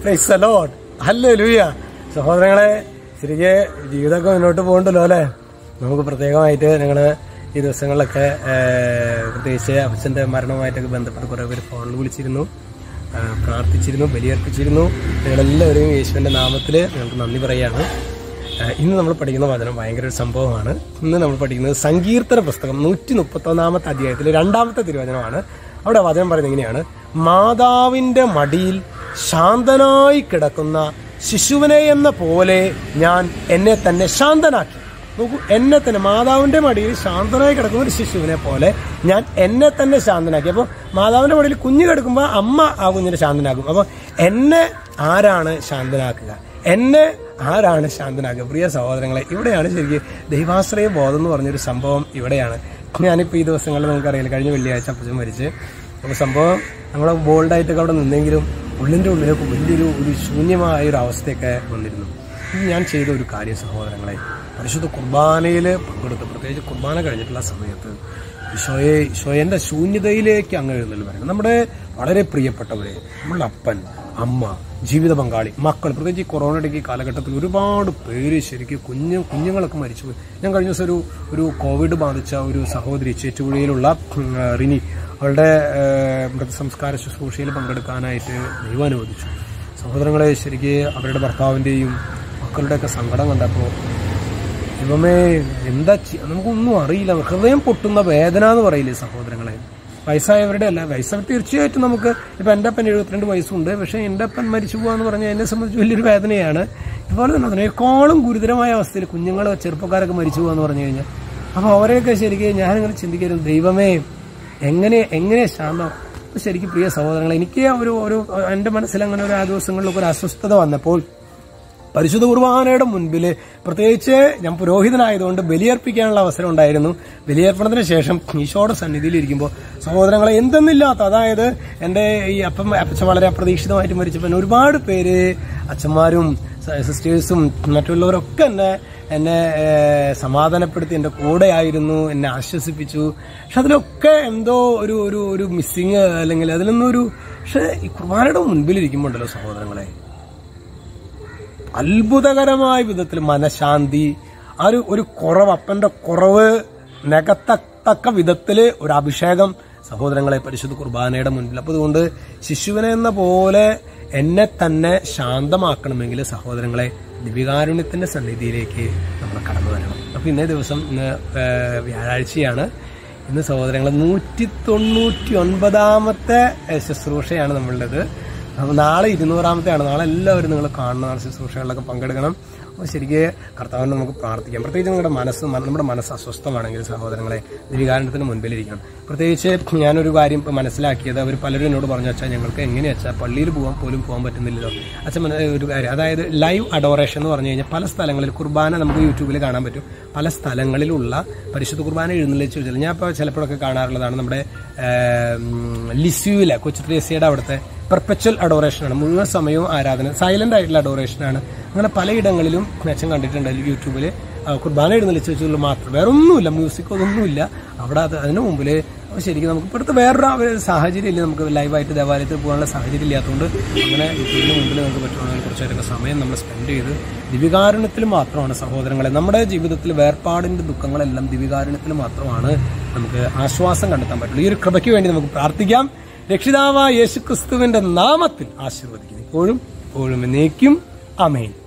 price load അല്ലേ ലൂയ സഹോദരങ്ങളെ ശരിക്ക് ജീവിതമൊക്കെ മുന്നോട്ട് പോകണ്ടല്ലോ അല്ലേ നമുക്ക് പ്രത്യേകമായിട്ട് ഞങ്ങൾ ഈ ദിവസങ്ങളിലൊക്കെ ഏഹ്, പ്രത്യേകിച്ച് അച്ഛൻ്റെ മരണവുമായിട്ടൊക്കെ ബന്ധപ്പെട്ട് കുറേ പേര് ഫോണിൽ വിളിച്ചിരുന്നു ആ, പ്രാർത്ഥിച്ചിരുന്നു ബലിയർപ്പിച്ചിരുന്നു നിങ്ങളെല്ലാവരും യേശുവിൻ്റെ നാമത്തിൽ ഞങ്ങൾക്ക് നന്ദി പറയുകയാണ് ആ, ഇന്ന് നമ്മൾ പഠിക്കുന്ന വചനം ഭയങ്കര ഒരു സംഭവമാണ് ഇന്ന് നമ്മൾ പഠിക്കുന്നത് സങ്കീർത്തന പുസ്തകം നൂറ്റി മുപ്പത്തൊന്നാമത്തെ അധ്യായത്തിലെ രണ്ടാമത്തെ തിരുവചനമാണ് അവിടെ വചനം പറയുന്നത് ഇങ്ങനെയാണ് മാതാവിൻ്റെ മടിയിൽ ശാന്തനായി കിടക്കുന്ന ശിശുവിനെ എന്ന പോലെ ഞാൻ എന്നെ തന്നെ ശാന്തനാക്കി നോക്കൂ എന്നെ തന്നെ മാതാവിന്റെ മടിയിൽ ശാന്തനായി കിടക്കുന്ന ഒരു ശിശുവിനെ പോലെ ഞാൻ എന്നെ തന്നെ ശാന്തനാക്കി അപ്പോൾ മാതാവിന്റെ മടിയിൽ കുഞ്ഞ് കിടക്കുമ്പോൾ അമ്മ ആ കുഞ്ഞിനെ ശാന്തനാക്കും അപ്പോൾ എന്നെ ആരാണ് ശാന്തനാക്കുക എന്നെ ആരാണ് ശാന്തനാക്കുക പ്രിയ സഹോദരങ്ങളെ ഇവിടെയാണ് ശരിക്കും ദൈവാശ്രയ ബോധം എന്ന് പറഞ്ഞൊരു സംഭവം ഇവിടെയാണ് ഞാനിപ്പോൾ ഈ ദിവസങ്ങളിൽ നമുക്കറിയില്ല കഴിഞ്ഞ വെള്ളിയാഴ്ച അപ്പച്ചൻ മരിച്ച് അപ്പോൾ സംഭവം നമ്മൾ ബോൾഡായിട്ടൊക്കെ അവിടെ നിന്നെങ്കിലും ഉള്ളിൻ്റെ ഉള്ളിലേക്ക് വലിയൊരു ഒരു ശൂന്യമായ ഒരു അവസ്ഥയൊക്കെ വന്നിരുന്നു ഇത് ഞാൻ ചെയ്ത ഒരു കാര്യം സഹോദരങ്ങളെ പരിശുദ്ധ കുർബാനയിൽ പങ്കെടുത്ത് പ്രത്യേകിച്ച് കുർബാന കഴിഞ്ഞിട്ടുള്ള സമയത്ത് ഈശോയെ ഈശോയൻ്റെ ശൂന്യതയിലേക്ക് അങ്ങ് എഴുന്നള്ളി പറയുന്നത് നമ്മുടെ വളരെ പ്രിയപ്പെട്ടവരെ നമ്മളുടെ അപ്പൻ അമ്മ ജീവിത പങ്കാളി മക്കൾ പ്രത്യേകിച്ച് ഈ കൊറോണയുടെ ഈ കാലഘട്ടത്തിൽ ഒരുപാട് പേര് ശരിക്കും കുഞ്ഞു കുഞ്ഞുങ്ങളൊക്കെ മരിച്ചുപോയി ഞാൻ കഴിഞ്ഞ ദിവസം ഒരു ഒരു കോവിഡ് ബാധിച്ച ഒരു സഹോദരി ചേറ്റുപുഴയിലുള്ള ഉം, റിനി അവളുടെ ഏഹ്, മൃതസംസ്കാര ശുശ്രൂഷയിൽ പങ്കെടുക്കാനായിട്ട് ദൈവം അനുവദിച്ചു സഹോദരങ്ങളെ ശരിക്ക് അവരുടെ ഭർത്താവിൻ്റെയും മക്കളുടെയൊക്കെ സങ്കടം കണ്ടപ്പോൾ ദൈവമേ എന്താ ചെയ്യ- നമുക്കൊന്നും അറിയില്ല ഹൃദയം പൊട്ടുന്ന വേദന എന്ന് പറയില്ലേ സഹോദരങ്ങളെ വയസ്സായവരുടെ അല്ല വയസ്സ് തീർച്ചയായിട്ടും നമുക്ക് ഇപ്പൊ എൻ്റെ അപ്പൻ എഴുപത്തിരണ്ട് വയസ്സുണ്ട് പക്ഷേ എൻ്റെ അപ്പൻ മരിച്ചു പോകാന്ന് പറഞ്ഞാൽ എന്നെ സംബന്ധിച്ച് വലിയൊരു വേദനയാണ് ഇതുപോലെ തന്നെ അതിനേക്കാളും ഗുരുതരമായ അവസ്ഥയിൽ കുഞ്ഞുങ്ങൾ ചെറുപ്പക്കാരൊക്കെ മരിച്ചു പോകാന്ന് പറഞ്ഞു കഴിഞ്ഞാൽ അപ്പോൾ അവരെയൊക്കെ ശരിക്കും ഞാനിങ്ങനെ ചിന്തിക്കരുത് ദൈവമേ എങ്ങനെ എങ്ങനെ ശാന്തം അപ്പൊ ശരിക്കും പ്രിയ സഹോദരങ്ങളെ എനിക്ക് ഒരു ഒരു എൻ്റെ മനസ്സിൽ അങ്ങനെ ഒരു ആ ദിവസങ്ങളിലൊക്കെ ഒരു അസ്വസ്ഥത വന്നപ്പോൾ പരിശുദ്ധ കുർബാനയുടെ മുൻപിൽ പ്രത്യേകിച്ച് ഞാൻ പുരോഹിതനായതുകൊണ്ട് ബലിയർപ്പിക്കാനുള്ള അവസരം ഉണ്ടായിരുന്നു ബലിയർപ്പണത്തിന് ശേഷം ഈശോയുടെ സന്നിധിയിൽ ഇരിക്കുമ്പോൾ സഹോദരങ്ങളെ എന്തെന്നില്ലാത്ത അതായത് എൻ്റെ ഈ അപ്പം അപ്പച്ചൻ വളരെ അപ്രതീക്ഷിതമായിട്ട് മരിച്ചപ്പോൾ ഒരുപാട് പേര് അച്ഛന്മാരും സ- സിസ്റ്റേഴ്സും മറ്റുള്ളവരൊക്കെ എന്നെ എന്നെ ഏഹ്, സമാധാനപ്പെടുത്തി എൻ്റെ കൂടെ ആയിരുന്നു എന്നെ ആശ്വസിപ്പിച്ചു പക്ഷെ അതിലൊക്കെ എന്തോ ഒരു ഒരു ഒരു മിസ്സിങ് അല്ലെങ്കിൽ അതിലൊന്നും ഒരു പക്ഷെ ഈ കുർബാനയുടെ മുൻപിലിരിക്കുമ്പോൾ ഉണ്ടല്ലോ സഹോദരങ്ങളെ അത്ഭുതകരമായ വിധത്തിൽ മനഃശാന്തി ആ ഒരു ഒരു കുറവ് അപ്പന്റെ കുറവ് നികത്തക്ക വിധത്തില് ഒരു അഭിഷേകം സഹോദരങ്ങളെ പരിശുദ്ധ കുർബാനയുടെ മുൻപിൽ അപ്പൊ അതുകൊണ്ട് ശിശുവിനെ എന്ന പോലെ എന്നെ തന്നെ ശാന്തമാക്കണമെങ്കിൽ സഹോദരങ്ങളെ ദിവികാരുണ്യത്തിന്റെ സന്നിധിയിലേക്ക് നമ്മൾ കടന്നു വരണം അപ്പൊ ഇന്നേ ദിവസം ഇന്ന് ഏഹ്, വ്യാഴാഴ്ചയാണ് ഇന്ന് സഹോദരങ്ങളെ നൂറ്റി തൊണ്ണൂറ്റി ഒൻപതാമത്തെ ഏഹ്, ശുശ്രൂഷയാണ് നമ്മളുടേത് അപ്പൊ നാളെ ഇരുന്നൂറാമത്തെയാണ് നാളെ എല്ലാവരും നിങ്ങൾ കാണണം നാളെ ശുശ്രൂഷകളിലൊക്കെ പങ്കെടുക്കണം അപ്പോൾ ശരിക്ക് കർത്താവിനെ നമുക്ക് പ്രാർത്ഥിക്കാം പ്രത്യേകിച്ച് നിങ്ങളുടെ മനസ്സ് മന- നമ്മുടെ മനസ്സ് അസ്വസ്ഥമാണെങ്കിൽ സഹോദരങ്ങളെ ദിവികാരണത്തിന് മുൻപിലിരിക്കണം പ്രത്യേകിച്ച് ഞാനൊരു കാര്യം ഇപ്പം മനസ്സിലാക്കിയത് അവർ പലരും എന്നോട് പറഞ്ഞു വെച്ചാൽ ഞങ്ങൾക്ക് എങ്ങനെ വെച്ചാൽ പള്ളിയിൽ പോകാൻ പോലും പോകാൻ പറ്റുന്നില്ലല്ലോ അച്ഛൻ മന- ഒരു കാര്യം അതായത് ലൈവ് അഡോറേഷൻ എന്ന് പറഞ്ഞു കഴിഞ്ഞാൽ പല സ്ഥലങ്ങളിൽ കുർബാന നമുക്ക് യൂട്യൂബിൽ കാണാൻ പറ്റും പല സ്ഥലങ്ങളിലുള്ള പരിശുദ്ധ കുർബാന എഴുന്നള്ളിച്ച് വെച്ചാൽ ഞാൻ ഇപ്പോൾ ചിലപ്പോഴൊക്കെ കാണാറുള്ളതാണ് നമ്മുടെ ലിസ്യുവിലെ കൊച്ചു ത്രേസ്യയുടെ അവിടുത്തെ പെർപ്പച്വൽ അഡോറേഷനാണ് മുഴുവൻ സമയവും ആരാധന സൈലന്റ് ആയിട്ടുള്ള അഡോറേഷനാണ് അങ്ങനെ പലയിടങ്ങളിലും മെച്ചം കണ്ടിട്ടുണ്ട് യൂട്യൂബിൽ കുർബാന എഴുന്നള്ളിച്ച് വെച്ചുള്ള മാത്രം വേറെ ഒന്നുമില്ല മ്യൂസിക് ഒന്നുമില്ല അവിടെ അത് അതിന് മുമ്പിൽ ശരിക്കും നമുക്ക് ഇപ്പോഴത്തെ വേറൊരു ആ- സാഹചര്യം ഇല്ല നമുക്ക് ലൈവായിട്ട് ദേവാലയത്തിൽ പോകാനുള്ള സാഹചര്യം ഇല്ലാത്തതുകൊണ്ട് അങ്ങനെ യൂട്യൂബിന് മുമ്പിൽ നമുക്ക് പറ്റുന്ന കുറച്ചേരൊക്കെ സമയം നമ്മൾ സ്പെൻഡ് ചെയ്ത് ദിവികാരുണ്യത്തിൽ മാത്രമാണ് സഹോദരങ്ങളെ നമ്മുടെ ജീവിതത്തിൽ വേർപാടിന്റെ ദുഃഖങ്ങളെല്ലാം ദിവികാരുണ്യത്തിൽ മാത്രമാണ് നമുക്ക് ആശ്വാസം കണ്ടെത്താൻ പറ്റുള്ളൂ ഈ ഒരു കൃപയ്ക്ക് വേണ്ടി നമുക്ക് പ്രാർത്ഥിക്കാം രക്ഷിതാവായ യേശുക്രിസ്തുവിന്റെ നാമത്തിൽ ആശീർവദിക്കുന്നു ഇപ്പോഴും ഇപ്പോഴും എന്നേക്കും അമേൻ